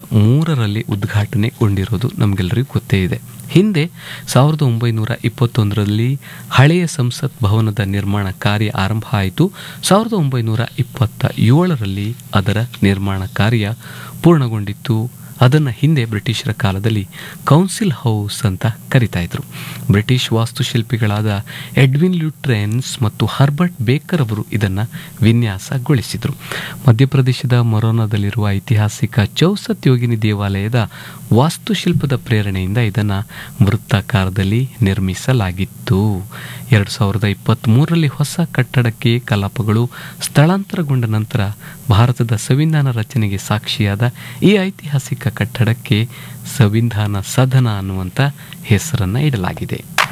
ಮೂರರಲ್ಲಿ ಉದ್ಘಾಟನೆಗೊಂಡಿರೋದು ನಮಗೆಲ್ಲರಿಗೂ ಗೊತ್ತೇ ಇದೆ ಹಿಂದೆ ಸಾವಿರದ ಒಂಬೈನೂರ ಇಪ್ಪತ್ತೊಂದರಲ್ಲಿ ಹಳೆಯ ಸಂಸತ್ ಭವನದ ನಿರ್ಮಾಣ ಕಾರ್ಯ ಆರಂಭ ಆಯಿತು ಸಾವಿರದ ಒಂಬೈನೂರ ಇಪ್ಪತ್ತ ಏಳರಲ್ಲಿ ಅದರ ನಿರ್ಮಾಣ ಕಾರ್ಯ ಪೂರ್ಣಗೊಂಡಿತ್ತು ಅದನ್ನು ಹಿಂದೆ ಬ್ರಿಟಿಷರ ಕಾಲದಲ್ಲಿ ಕೌನ್ಸಿಲ್ ಹೌಸ್ ಅಂತ ಕರಿತಾ ಇದ್ರು ಬ್ರಿಟಿಷ್ ವಾಸ್ತುಶಿಲ್ಪಿಗಳಾದ ಎಡ್ವಿನ್ ಲ್ಯೂಟ್ರೆನ್ಸ್ ಮತ್ತು ಹರ್ಬರ್ಟ್ ಬೇಕರ್ ಅವರು ಇದನ್ನು ವಿನ್ಯಾಸಗೊಳಿಸಿದರು ಮಧ್ಯಪ್ರದೇಶದ ಮೊರೋನಾದಲ್ಲಿರುವ ಐತಿಹಾಸಿಕ ಚೌಸತ್ ಯೋಗಿನಿ ದೇವಾಲಯದ ವಾಸ್ತುಶಿಲ್ಪದ ಪ್ರೇರಣೆಯಿಂದ ಇದನ್ನು ವೃತ್ತಾಕಾರದಲ್ಲಿ ನಿರ್ಮಿಸಲಾಗಿತ್ತು ಎರಡು ಸಾವಿರದ ಇಪ್ಪತ್ತ್ಮೂರರಲ್ಲಿ ಹೊಸ ಕಟ್ಟಡಕ್ಕೆ ಕಲಾಪಗಳು ಸ್ಥಳಾಂತರಗೊಂಡ ನಂತರ ಭಾರತದ ಸಂವಿಧಾನ ರಚನೆಗೆ ಸಾಕ್ಷಿಯಾದ ಈ ಐತಿಹಾಸಿಕ ಕಟ್ಟಡಕ್ಕೆ ಸಂವಿಧಾನ ಸದನ ಅನ್ನುವಂಥ ಹೆಸರನ್ನು ಇಡಲಾಗಿದೆ